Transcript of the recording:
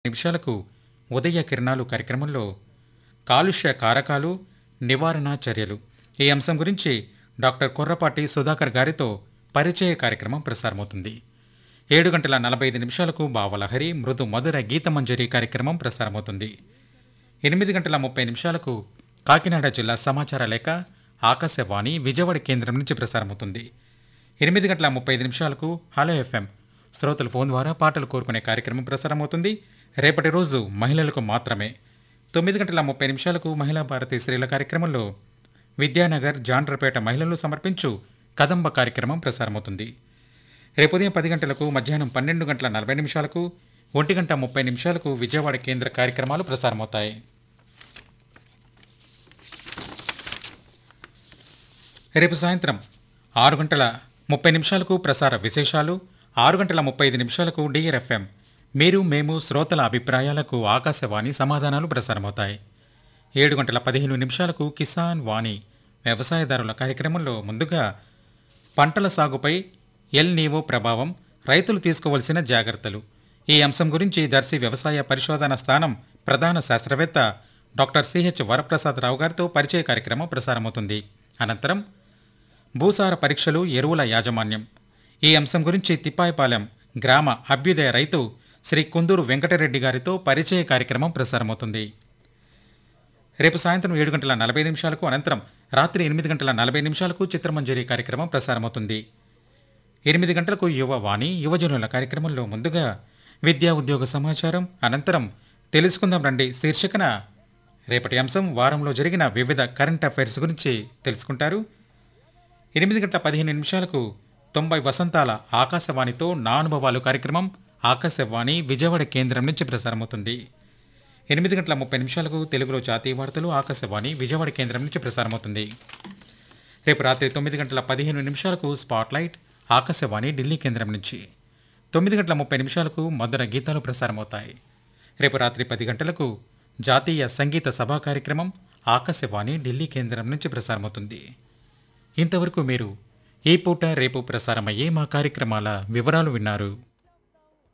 నిమిషాలకు ఉదయ కిరణాలు కార్యక్రమంలో కాలుష్య కారకాలు నివారణ చర్యలు ఈ అంశం గురించి డాక్టర్ కొర్రపాటి సుధాకర్ గారితో పరిచయ కార్యక్రమం ప్రసారమవుతుంది ఏడు గంటల నలభై ఐదు నిమిషాలకు బావలహరి మృదు మధుర గీతమంజరి కార్యక్రమం ప్రసారమవుతుంది ఎనిమిది గంటల ముప్పై నిమిషాలకు కాకినాడ జిల్లా సమాచార లేఖ ఆకాశవాణి విజయవాడ కేంద్రం నుంచి ప్రసారమవుతుంది ఎనిమిది గంటల ముప్పై ఐదు నిమిషాలకు హలో ఎఫ్ఎం శ్రోతల ఫోన్ ద్వారా పాటలు కోరుకునే కార్యక్రమం ప్రసారమవుతుంది రేపటి రోజు మహిళలకు మాత్రమే తొమ్మిది గంటల ముప్పై నిమిషాలకు మహిళా భారతి స్త్రీల కార్యక్రమంలో విద్యానగర్ జాండ్రపేట మహిళలు సమర్పించు కదంబ కార్యక్రమం ప్రసారమవుతుంది రేపు ఉదయం పది గంటలకు మధ్యాహ్నం పన్నెండు గంటల నలభై నిమిషాలకు ఒంటి గంట ముప్పై నిమిషాలకు విజయవాడ కేంద్ర కార్యక్రమాలు ప్రసారమవుతాయి రేపు సాయంత్రం ఆరు గంటల ముప్పై నిమిషాలకు ప్రసార విశేషాలు ఆరు గంటల ముప్పై ఐదు నిమిషాలకు డిఆర్ఎఫ్ఎం మీరు మేము శ్రోతల అభిప్రాయాలకు ఆకాశవాణి సమాధానాలు ప్రసారమవుతాయి ఏడు గంటల పదిహేను నిమిషాలకు కిసాన్ వాణి వ్యవసాయదారుల కార్యక్రమంలో ముందుగా పంటల సాగుపై ఎల్ నీవో ప్రభావం రైతులు తీసుకోవలసిన జాగ్రత్తలు ఈ అంశం గురించి దర్శి వ్యవసాయ పరిశోధన స్థానం ప్రధాన శాస్త్రవేత్త డాక్టర్ సిహెచ్ వరప్రసాద్ రావు గారితో పరిచయ కార్యక్రమం ప్రసారమవుతుంది అనంతరం భూసార పరీక్షలు ఎరువుల యాజమాన్యం ఈ అంశం గురించి తిప్పాయిపాలెం గ్రామ అభ్యుదయ రైతు శ్రీ కుందూరు వెంకటరెడ్డి గారితో పరిచయ కార్యక్రమం ప్రసారమవుతుంది రేపు సాయంత్రం ఏడు గంటల నలభై నిమిషాలకు అనంతరం రాత్రి ఎనిమిది గంటల నలభై నిమిషాలకు చిత్రమంజరి కార్యక్రమం ప్రసారమవుతుంది ఎనిమిది గంటలకు యువ వాణి యువజనుల కార్యక్రమంలో ముందుగా విద్యా ఉద్యోగ సమాచారం అనంతరం తెలుసుకుందాం రండి శీర్షికన రేపటి అంశం వారంలో జరిగిన వివిధ కరెంట్ అఫైర్స్ గురించి తెలుసుకుంటారు ఎనిమిది గంటల పదిహేను నిమిషాలకు తొంభై వసంతాల ఆకాశవాణితో నా అనుభవాలు కార్యక్రమం ఆకాశవాణి విజయవాడ కేంద్రం నుంచి ప్రసారమవుతుంది ఎనిమిది గంటల ముప్పై నిమిషాలకు తెలుగులో జాతీయ వార్తలు ఆకాశవాణి విజయవాడ కేంద్రం నుంచి ప్రసారమవుతుంది రేపు రాత్రి తొమ్మిది గంటల పదిహేను నిమిషాలకు స్పాట్లైట్ ఆకాశవాణి ఢిల్లీ కేంద్రం నుంచి తొమ్మిది గంటల ముప్పై నిమిషాలకు మధుర గీతాలు ప్రసారమవుతాయి రేపు రాత్రి పది గంటలకు జాతీయ సంగీత సభా కార్యక్రమం ఆకాశవాణి ఢిల్లీ కేంద్రం నుంచి ప్రసారమవుతుంది ఇంతవరకు మీరు ఈ పూట రేపు ప్రసారమయ్యే మా కార్యక్రమాల వివరాలు విన్నారు